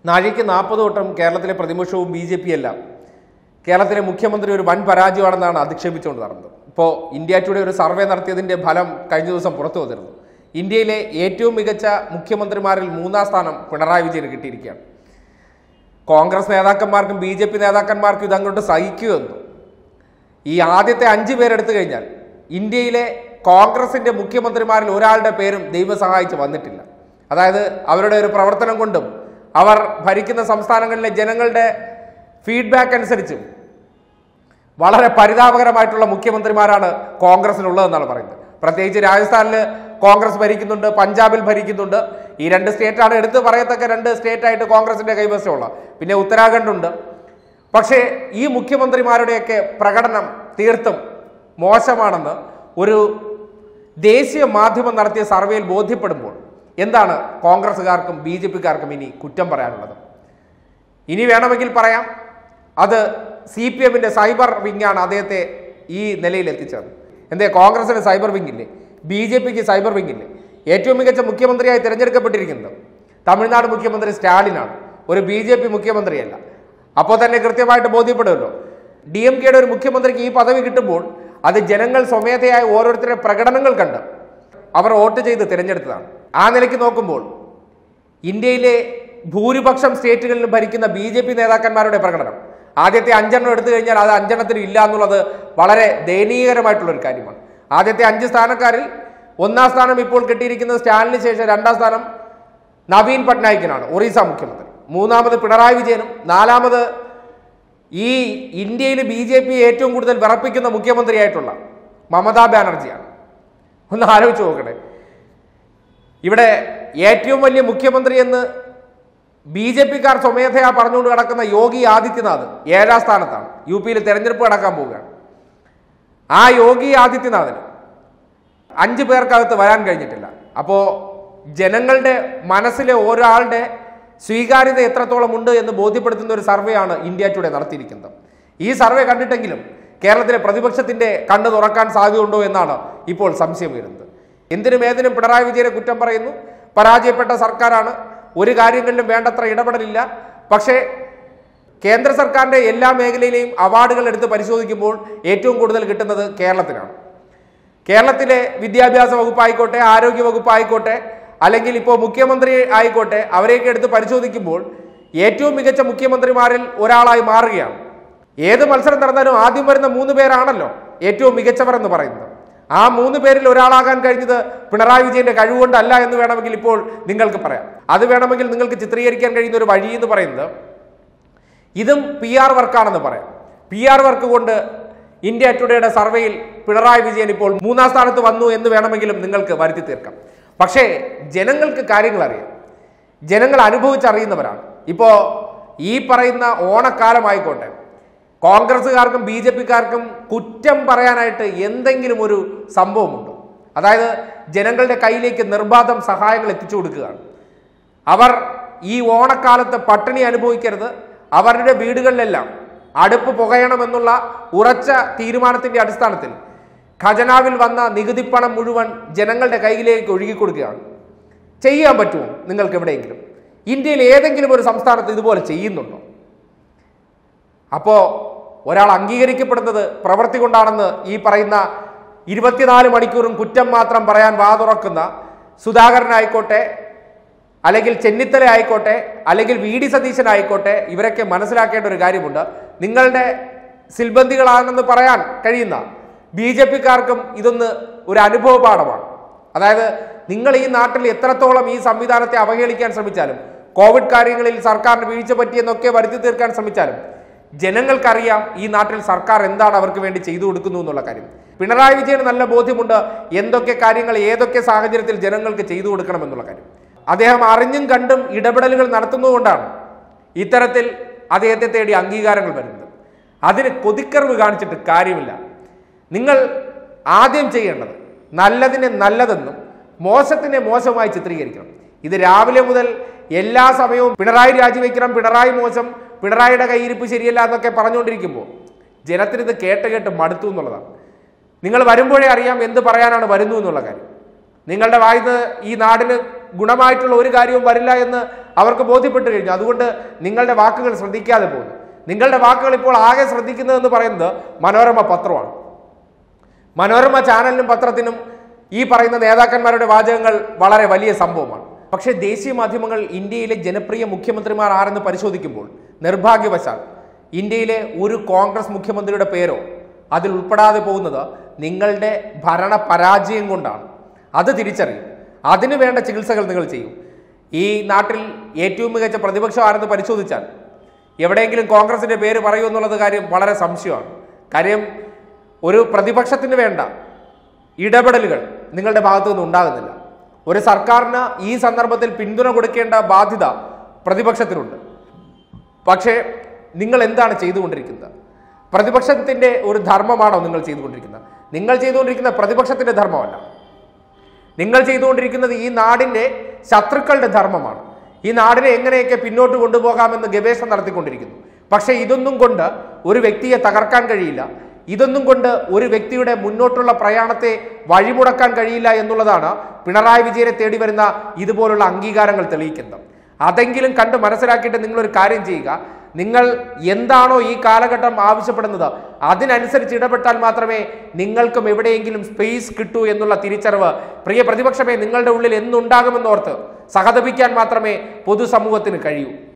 നാഴിക്ക് നാൽപ്പത് വട്ടം കേരളത്തിലെ പ്രതിപക്ഷവും ബി ജെ പി എല്ലാം കേരളത്തിലെ മുഖ്യമന്ത്രി ഒരു വൻ പരാജയമാണെന്നാണ് അധിക്ഷേപിച്ചുകൊണ്ട് നടന്നത് ഇപ്പോൾ ഇന്ത്യ ടുഡേ ഒരു സർവേ നടത്തിയതിന്റെ ഫലം കഴിഞ്ഞ ദിവസം പുറത്തു വന്നിരുന്നു ഇന്ത്യയിലെ ഏറ്റവും മികച്ച മുഖ്യമന്ത്രിമാരിൽ മൂന്നാം സ്ഥാനം പിണറായി വിജയന് കിട്ടിയിരിക്കുകയാണ് കോൺഗ്രസ് നേതാക്കന്മാർക്കും ബി ജെ പി നേതാക്കന്മാർക്കും ഇതങ്ങോട്ട് സഹിക്കുമെന്നു ഈ ആദ്യത്തെ അഞ്ച് പേരെടുത്തു കഴിഞ്ഞാൽ ഇന്ത്യയിലെ കോൺഗ്രസിന്റെ മുഖ്യമന്ത്രിമാരിൽ ഒരാളുടെ പേരും ദൈവം സഹായിച്ച് വന്നിട്ടില്ല അതായത് അവരുടെ ഒരു പ്രവർത്തനം കൊണ്ടും അവർ ഭരിക്കുന്ന സംസ്ഥാനങ്ങളിലെ ജനങ്ങളുടെ ഫീഡ്ബാക്ക് അനുസരിച്ചും വളരെ പരിതാപകരമായിട്ടുള്ള മുഖ്യമന്ത്രിമാരാണ് കോൺഗ്രസിനുള്ളതെന്നാണ് പറയുന്നത് പ്രത്യേകിച്ച് രാജസ്ഥാനിൽ കോൺഗ്രസ് ഭരിക്കുന്നുണ്ട് പഞ്ചാബിൽ ഭരിക്കുന്നുണ്ട് ഈ രണ്ട് സ്റ്റേറ്റാണ് എടുത്ത് പറയത്തക്ക രണ്ട് സ്റ്റേറ്റ് ആയിട്ട് കോൺഗ്രസിന്റെ കൈവശമുള്ള പിന്നെ ഉത്തരാഖണ്ഡ് ഉണ്ട് പക്ഷേ ഈ മുഖ്യമന്ത്രിമാരുടെയൊക്കെ പ്രകടനം തീർത്തും മോശമാണെന്ന് ഒരു ദേശീയ മാധ്യമം നടത്തിയ സർവേയിൽ ബോധ്യപ്പെടുമ്പോൾ എന്താണ് കോൺഗ്രസ്സുകാർക്കും ബി ജെ പിക്കാർക്കും ഇനി കുറ്റം പറയാനുള്ളത് ഇനി വേണമെങ്കിൽ പറയാം അത് സി പി എമ്മിന്റെ സൈബർ വിങ്ങാണ് അദ്ദേഹത്തെ ഈ നിലയിൽ എത്തിച്ചത് എന്തേ കോൺഗ്രസിന് സൈബർ വിങ് ഇല്ലേ ബി ജെ പിക്ക് സൈബർ വിങ് ഇല്ലേ ഏറ്റവും മികച്ച മുഖ്യമന്ത്രിയായി തിരഞ്ഞെടുക്കപ്പെട്ടിരിക്കുന്നത് തമിഴ്നാട് മുഖ്യമന്ത്രി സ്റ്റാലിനാണ് ഒരു ബി ജെ പി മുഖ്യമന്ത്രിയല്ല അപ്പോൾ തന്നെ കൃത്യമായിട്ട് ബോധ്യപ്പെടുമല്ലോ ഡി എം കെയുടെ ഒരു മുഖ്യമന്ത്രിക്ക് ഈ പദവി കിട്ടുമ്പോൾ അത് ജനങ്ങൾ സ്വമേധയായ ഓരോരുത്തരുടെ പ്രകടനങ്ങൾ കണ്ട് അവർ വോട്ട് ചെയ്ത് തിരഞ്ഞെടുത്തതാണ് ആ നിലയ്ക്ക് നോക്കുമ്പോൾ ഇന്ത്യയിലെ ഭൂരിപക്ഷം സ്റ്റേറ്റുകളിലും ഭരിക്കുന്ന ബി ജെ പി നേതാക്കന്മാരുടെ പ്രകടനം ആദ്യത്തെ അഞ്ചെണ്ണം എടുത്തു കഴിഞ്ഞാൽ അത് അഞ്ചെണ്ണത്തിന് ഇല്ല എന്നുള്ളത് വളരെ ദയനീയകരമായിട്ടുള്ള ഒരു കാര്യമാണ് ആദ്യത്തെ അഞ്ച് സ്ഥാനക്കാരിൽ ഒന്നാം സ്ഥാനം ഇപ്പോൾ കിട്ടിയിരിക്കുന്നത് സ്റ്റാലിന് ശേഷം രണ്ടാം സ്ഥാനം നവീൻ പട്നായിക്കിനാണ് ഒറീസ മുഖ്യമന്ത്രി മൂന്നാമത് പിണറായി വിജയനും നാലാമത് ഈ ഇന്ത്യയിൽ ബി ജെ പി ഏറ്റവും കൂടുതൽ വിറപ്പിക്കുന്ന മുഖ്യമന്ത്രിയായിട്ടുള്ള മമതാ ബാനർജിയാണ് ഒന്ന് ആലോചിച്ച് നോക്കണേ ഇവിടെ ഏറ്റവും വലിയ മുഖ്യമന്ത്രി എന്ന് ബി ജെ പിക്കാർ സ്വമേധയാ പറഞ്ഞുകൊണ്ട് കിടക്കുന്ന യോഗി ആദിത്യനാഥ് ഏഴാം സ്ഥാനത്താണ് യു പിയിൽ തെരഞ്ഞെടുപ്പ് നടക്കാൻ പോവുകയാണ് ആ യോഗി ആദിത്യനാഥിന് അഞ്ച് പേർക്കകത്ത് വരാൻ കഴിഞ്ഞിട്ടില്ല അപ്പോൾ ജനങ്ങളുടെ മനസ്സിലെ ഒരാളുടെ സ്വീകാര്യത എത്രത്തോളം ഉണ്ട് എന്ന് ബോധ്യപ്പെടുത്തുന്ന ഒരു സർവേ ആണ് ഇന്ത്യ ടുഡേ നടത്തിയിരിക്കുന്നത് ഈ സർവേ കണ്ടിട്ടെങ്കിലും കേരളത്തിലെ പ്രതിപക്ഷത്തിന്റെ കണ്ണ് തുറക്കാൻ സാധ്യതയുണ്ടോ എന്നാണ് ഇപ്പോൾ സംശയം വരുന്നത് എന്തിനും ഏതിനും പിണറായി വിജയനെ കുറ്റം പറയുന്നു പരാജയപ്പെട്ട സർക്കാരാണ് ഒരു കാര്യങ്ങളിലും വേണ്ടത്ര ഇടപെടലില്ല പക്ഷേ കേന്ദ്ര സർക്കാരിന്റെ എല്ലാ മേഖലയിലെയും അവാർഡുകൾ എടുത്ത് പരിശോധിക്കുമ്പോൾ ഏറ്റവും കൂടുതൽ കിട്ടുന്നത് കേരളത്തിനാണ് കേരളത്തിലെ വിദ്യാഭ്യാസ വകുപ്പായിക്കോട്ടെ ആരോഗ്യ വകുപ്പായിക്കോട്ടെ അല്ലെങ്കിൽ ഇപ്പോൾ മുഖ്യമന്ത്രി ആയിക്കോട്ടെ അവരെയൊക്കെ എടുത്ത് പരിശോധിക്കുമ്പോൾ ഏറ്റവും മികച്ച മുഖ്യമന്ത്രിമാരിൽ ഒരാളായി മാറുകയാണ് ഏത് മത്സരം നടന്നാലും ആദ്യം വരുന്ന മൂന്ന് പേരാണല്ലോ ഏറ്റവും മികച്ചവർ എന്ന് പറയുന്നത് ആ മൂന്ന് പേരിൽ ഒരാളാകാൻ കഴിഞ്ഞത് പിണറായി വിജയന്റെ കഴിവുകൊണ്ടല്ല എന്ന് വേണമെങ്കിൽ ഇപ്പോൾ നിങ്ങൾക്ക് പറയാം അത് വേണമെങ്കിൽ നിങ്ങൾക്ക് ചിത്രീകരിക്കാൻ കഴിയുന്ന ഒരു വഴി എന്ന് പറയുന്നത് ഇതും പി ആർ വർക്കാണെന്ന് പറയാം പി ആർ വർക്ക് കൊണ്ട് ഇന്ത്യ ടുഡേയുടെ സർവേയിൽ പിണറായി വിജയൻ ഇപ്പോൾ മൂന്നാം സ്ഥാനത്ത് വന്നു എന്ന് വേണമെങ്കിലും നിങ്ങൾക്ക് വരുത്തി തീർക്കാം പക്ഷേ ജനങ്ങൾക്ക് കാര്യങ്ങൾ അറിയാം ജനങ്ങൾ അനുഭവിച്ചറിയുന്നവരാണ് ഇപ്പോൾ ഈ പറയുന്ന ഓണക്കാലമായിക്കോട്ടെ കോൺഗ്രസ്സുകാർക്കും ബി ജെ പിക്കാർക്കും കുറ്റം പറയാനായിട്ട് എന്തെങ്കിലും ഒരു സംഭവമുണ്ടോ അതായത് ജനങ്ങളുടെ കയ്യിലേക്ക് നിർബാധം സഹായങ്ങൾ എത്തിച്ചു കൊടുക്കുകയാണ് അവർ ഈ ഓണക്കാലത്ത് പട്ടിണി അനുഭവിക്കരുത് അവരുടെ വീടുകളിലെല്ലാം അടുപ്പ് പുകയണമെന്നുള്ള ഉറച്ച തീരുമാനത്തിന്റെ അടിസ്ഥാനത്തിൽ ഖജനാവിൽ വന്ന നികുതിപ്പണം മുഴുവൻ ജനങ്ങളുടെ കയ്യിലേക്ക് ഒഴുകിക്കൊടുക്കുകയാണ് ചെയ്യാൻ പറ്റുമോ നിങ്ങൾക്ക് എവിടെയെങ്കിലും ഇന്ത്യയിൽ ഏതെങ്കിലും ഒരു സംസ്ഥാനത്ത് ഇതുപോലെ ചെയ്യുന്നുണ്ടോ അപ്പോൾ ഒരാൾ അംഗീകരിക്കപ്പെടുന്നത് പ്രവൃത്തി കൊണ്ടാണെന്ന് ഈ പറയുന്ന ഇരുപത്തിനാല് മണിക്കൂറും കുറ്റം മാത്രം പറയാൻ വാതുറക്കുന്ന സുധാകരനായിക്കോട്ടെ അല്ലെങ്കിൽ ചെന്നിത്തല ആയിക്കോട്ടെ അല്ലെങ്കിൽ വി ഡി സതീശനായിക്കോട്ടെ ഇവരൊക്കെ മനസ്സിലാക്കേണ്ട ഒരു കാര്യമുണ്ട് നിങ്ങളുടെ സിൽബന്ധികളാണെന്ന് പറയാൻ കഴിയുന്ന ബി ജെ പിക്കാർക്കും ഇതൊന്ന് ഒരു അനുഭവ പാഠമാണ് അതായത് നിങ്ങൾ ഈ നാട്ടിൽ എത്രത്തോളം ഈ സംവിധാനത്തെ അവഹേളിക്കാൻ ശ്രമിച്ചാലും കോവിഡ് കാര്യങ്ങളിൽ സർക്കാരിന് വീഴ്ച പറ്റിയെന്നൊക്കെ വരുത്തി തീർക്കാൻ ശ്രമിച്ചാലും ജനങ്ങൾക്കറിയാം ഈ നാട്ടിൽ സർക്കാർ എന്താണ് അവർക്ക് വേണ്ടി ചെയ്തു കൊടുക്കുന്നു എന്നുള്ള കാര്യം പിണറായി വിജയന് നല്ല ബോധ്യമുണ്ട് എന്തൊക്കെ കാര്യങ്ങൾ ഏതൊക്കെ സാഹചര്യത്തിൽ ജനങ്ങൾക്ക് ചെയ്തു കൊടുക്കണം എന്നുള്ള കാര്യം അദ്ദേഹം അറിഞ്ഞും കണ്ടും ഇടപെടലുകൾ നടത്തുന്നതുകൊണ്ടാണ് ഇത്തരത്തിൽ അദ്ദേഹത്തെ തേടി അംഗീകാരങ്ങൾ വരുന്നത് അതിന് കൊതിക്കറിവ് കാണിച്ചിട്ട് കാര്യമില്ല നിങ്ങൾ ആദ്യം ചെയ്യേണ്ടത് നല്ലതിനെ നല്ലതെന്നും മോശത്തിനെ മോശമായി ചിത്രീകരിക്കണം ഇത് രാവിലെ മുതൽ എല്ലാ സമയവും പിണറായി രാജിവെക്കണം പിണറായി മോശം പിണറായിയുടെ കയ്യിരിപ്പ് ശരിയല്ല എന്നൊക്കെ പറഞ്ഞുകൊണ്ടിരിക്കുമ്പോൾ ജനത്തിന് ഇത് കേട്ട് കേട്ട് മടുത്തു എന്നുള്ളതാണ് നിങ്ങൾ വരുമ്പോഴേ അറിയാം എന്ത് പറയാനാണ് വരുന്നു എന്നുള്ള കാര്യം നിങ്ങളുടെ വായിന്ന് ഈ നാടിന് ഗുണമായിട്ടുള്ള ഒരു കാര്യവും വരില്ല എന്ന് അവർക്ക് ബോധ്യപ്പെട്ടു കഴിഞ്ഞു അതുകൊണ്ട് നിങ്ങളുടെ വാക്കുകൾ ശ്രദ്ധിക്കാതെ പോകുന്നു നിങ്ങളുടെ വാക്കുകൾ ഇപ്പോൾ ആകെ ശ്രദ്ധിക്കുന്നതെന്ന് പറയുന്നത് മനോരമ പത്രമാണ് മനോരമ ചാനലിനും പത്രത്തിനും ഈ പറയുന്ന നേതാക്കന്മാരുടെ വാചകങ്ങൾ വളരെ വലിയ സംഭവമാണ് പക്ഷേ ദേശീയ മാധ്യമങ്ങൾ ഇന്ത്യയിലെ ജനപ്രിയ മുഖ്യമന്ത്രിമാർ ആരെന്ന് പരിശോധിക്കുമ്പോൾ നിർഭാഗ്യവശാൽ ഇന്ത്യയിലെ ഒരു കോൺഗ്രസ് മുഖ്യമന്ത്രിയുടെ പേരോ അതിൽ ഉൾപ്പെടാതെ പോകുന്നത് നിങ്ങളുടെ ഭരണ പരാജയം കൊണ്ടാണ് അത് തിരിച്ചറിയും അതിനു വേണ്ട ചികിത്സകൾ നിങ്ങൾ ചെയ്യും ഈ നാട്ടിൽ ഏറ്റവും മികച്ച പ്രതിപക്ഷം ആരെന്ന് പരിശോധിച്ചാൽ എവിടെയെങ്കിലും കോൺഗ്രസിന്റെ പേര് പറയൂ എന്നുള്ളത് കാര്യം വളരെ സംശയമാണ് കാര്യം ഒരു പ്രതിപക്ഷത്തിന് വേണ്ട ഇടപെടലുകൾ നിങ്ങളുടെ ഭാഗത്തു നിന്ന് ഉണ്ടാകുന്നില്ല ഒരു സർക്കാരിന് ഈ സന്ദർഭത്തിൽ പിന്തുണ കൊടുക്കേണ്ട ബാധ്യത പ്രതിപക്ഷത്തിനുണ്ട് പക്ഷേ നിങ്ങൾ എന്താണ് ചെയ്തുകൊണ്ടിരിക്കുന്നത് പ്രതിപക്ഷത്തിന്റെ ഒരു ധർമ്മമാണോ നിങ്ങൾ ചെയ്തുകൊണ്ടിരിക്കുന്നത് നിങ്ങൾ ചെയ്തുകൊണ്ടിരിക്കുന്ന പ്രതിപക്ഷത്തിന്റെ ധർമ്മമല്ല നിങ്ങൾ ചെയ്തുകൊണ്ടിരിക്കുന്നത് ഈ നാടിന്റെ ശത്രുക്കളുടെ ധർമ്മമാണ് ഈ നാടിനെ എങ്ങനെയൊക്കെ പിന്നോട്ട് കൊണ്ടുപോകാമെന്ന് ഗവേഷണം നടത്തിക്കൊണ്ടിരിക്കുന്നു പക്ഷേ ഇതൊന്നും കൊണ്ട് ഒരു വ്യക്തിയെ തകർക്കാൻ കഴിയില്ല ഇതൊന്നും കൊണ്ട് ഒരു വ്യക്തിയുടെ മുന്നോട്ടുള്ള പ്രയാണത്തെ വഴിമുടക്കാൻ കഴിയില്ല എന്നുള്ളതാണ് പിണറായി വിജയനെ തേടി വരുന്ന ഇതുപോലുള്ള അംഗീകാരങ്ങൾ തെളിയിക്കുന്നത് അതെങ്കിലും കണ്ട് മനസ്സിലാക്കിയിട്ട് നിങ്ങളൊരു കാര്യം ചെയ്യുക നിങ്ങൾ എന്താണോ ഈ കാലഘട്ടം ആവശ്യപ്പെടുന്നത് അതിനനുസരിച്ച് ഇടപെട്ടാൽ മാത്രമേ നിങ്ങൾക്കും എവിടെയെങ്കിലും സ്പേസ് കിട്ടൂ എന്നുള്ള തിരിച്ചറിവ് പ്രിയ പ്രതിപക്ഷമേ നിങ്ങളുടെ ഉള്ളിൽ എന്നുണ്ടാകുമെന്നോർത്ത് സഹതപിക്കാൻ മാത്രമേ പൊതുസമൂഹത്തിന് കഴിയൂ